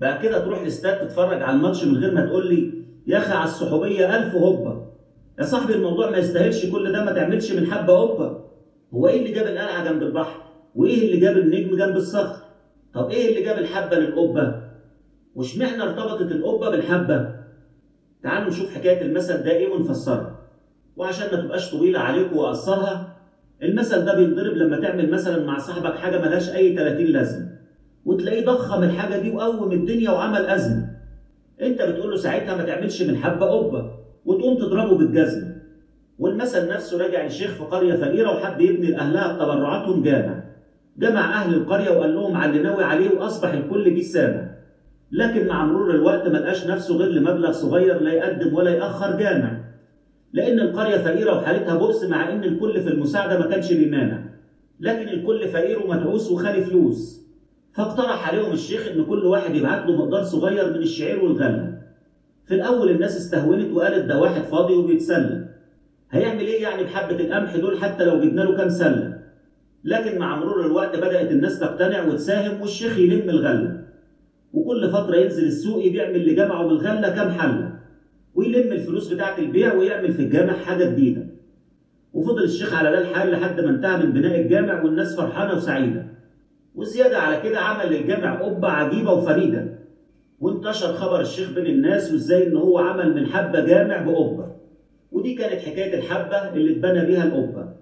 بقى كده تروح الاستاد تتفرج على الماتش من غير ما تقول لي يا اخي على الصحوبيه الف هوبا يا صاحبي الموضوع ما يستاهلش كل ده ما تعملش من حبه هوبا هو ايه اللي جاب القلعه جنب البحر وايه اللي جاب النجم جنب الصخر طب ايه اللي جاب الحبه للقبه واشمعنى ارتبطت القبه بالحبه تعالوا نشوف حكايه المثل ده ايه ونفسرها وعشان ما تبقاش طويله عليكم واقصرها المثل ده بينضرب لما تعمل مثلا مع صاحبك حاجه ملهاش اي 30 لازمه وتلاقيه ضخم الحاجه دي وقوم الدنيا وعمل ازمه انت بتقول له ساعتها ما تعملش من حبه قبه وتقوم تضربه بالجزمه والمثل نفسه راجع لشيخ في قريه فقيره وحب يبني لاهلها بتبرعاتهم جامع جمع اهل القريه وقال لهم على اللي ناوي عليه واصبح الكل جه سامع لكن مع مرور الوقت ما لقاش نفسه غير لمبلغ صغير لا يقدم ولا ياخر جامع لان القريه فقيره وحالتها بؤس مع ان الكل في المساعده ما كانش بيمانع لكن الكل فقير ومتعوس وخالي فلوس فاقترح عليهم الشيخ ان كل واحد يبعت له مقدار صغير من الشعير والغله في الاول الناس استهونت وقالت ده واحد فاضي وبيتسلى هيعمل ايه يعني بحبه القمح دول حتى لو جبنا له كام سله لكن مع مرور الوقت بدات الناس تقتنع وتساهم والشيخ يلم الغله وكل فتره ينزل السوق يبيع من اللي جمعه من الغله كام حله ويلم الفلوس بتاعه البيع ويعمل في الجامع حاجه جديده وفضل الشيخ على ده الحال لحد ما انتهى من بناء الجامع والناس فرحانه وسعيده وزياده على كده عمل للجامع قبه عجيبه وفريده وانتشر خبر الشيخ بين الناس وازاي ان هو عمل من حبه جامع بقبه ودي كانت حكايه الحبه اللي اتبنى بيها القبه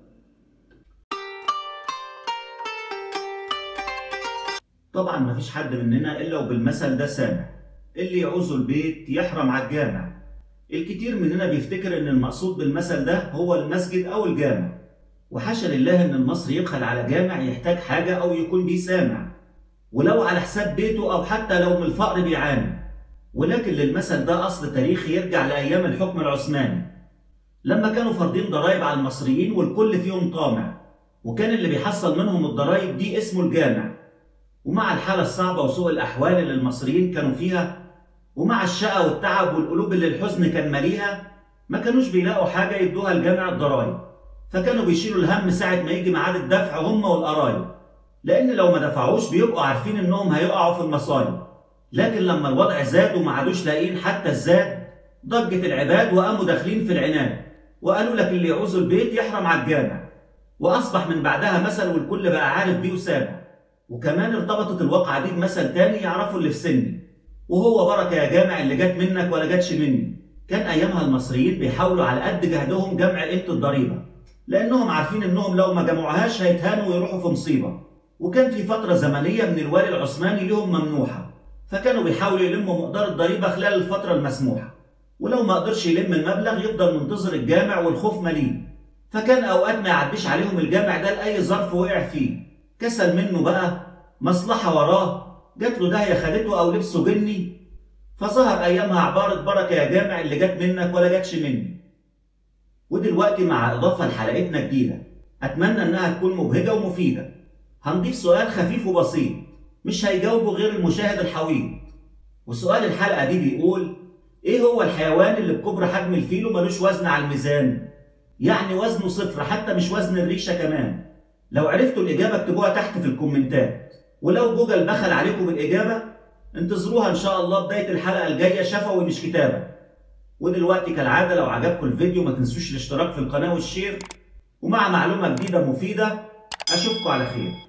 طبعا مفيش حد مننا الا وبالمثل ده سامع اللي يعوزه البيت يحرم على الجامع الكتير مننا بيفتكر ان المقصود بالمثل ده هو المسجد او الجامع وحاشا لله ان المصري يبخل على جامع يحتاج حاجه او يكون بيه سامع ولو على حساب بيته او حتى لو من الفقر بيعاني ولكن للمثل ده اصل تاريخي يرجع لايام الحكم العثماني لما كانوا فارضين ضرائب على المصريين والكل فيهم طامع وكان اللي بيحصل منهم الضرائب دي اسمه الجامع ومع الحالة الصعبة وسوء الأحوال اللي المصريين كانوا فيها ومع الشقى والتعب والقلوب اللي الحزن كان ماليها ما كانوش بيلاقوا حاجة يدوها لجامع الضرايب فكانوا بيشيلوا الهم ساعة ما يجي ميعاد الدفع هم والقرايب لأن لو ما دفعوش بيبقوا عارفين إنهم هيقعوا في المصايب لكن لما الوضع زاد وما عادوش لاقيين حتى الزاد ضجت العباد وقاموا داخلين في العناد وقالوا لك اللي يعوز البيت يحرم على الجامع وأصبح من بعدها مثل والكل بقى عارف بيه وسامع وكمان ارتبطت الواقعة دي بمثل تاني يعرفوا اللي في سني وهو بركة يا جامع اللي جت منك ولا جاتش مني كان أيامها المصريين بيحاولوا على قد جهدهم جمع قيمة الضريبة لأنهم عارفين إنهم لو ما جمعوهاش هيتهانوا ويروحوا في مصيبة وكان في فترة زمنية من الوالي العثماني لهم ممنوحة فكانوا بيحاولوا يلموا مقدار الضريبة خلال الفترة المسموحة ولو ما قدرش يلم المبلغ يفضل منتظر الجامع والخوف مليء فكان أوقات ما يعديش عليهم الجامع ده لأي ظرف وقع فيه كسل منه بقى مصلحة وراه جات له داهية خدته أو لبسه جني فظهر أيامها عبارة بركة يا جامع اللي جت منك ولا جاتش مني ودلوقتي مع إضافة لحلقتنا جديدة أتمنى إنها تكون مبهجة ومفيدة هنضيف سؤال خفيف وبسيط مش هيجاوبه غير المشاهد الحويط وسؤال الحلقة دي بيقول إيه هو الحيوان اللي بكبر حجم الفيل وملوش وزن على الميزان؟ يعني وزنه صفر حتى مش وزن الريشة كمان لو عرفتوا الإجابة اكتبوها تحت في الكومنتات ولو جوجل بخل عليكم بالإجابة انتظروها إن شاء الله بداية الحلقة الجاية شفوي مش كتابة ودلوقتي كالعادة لو عجبكم الفيديو ما تنسوش الاشتراك في القناة والشير ومع معلومة جديدة مفيدة أشوفكم على خير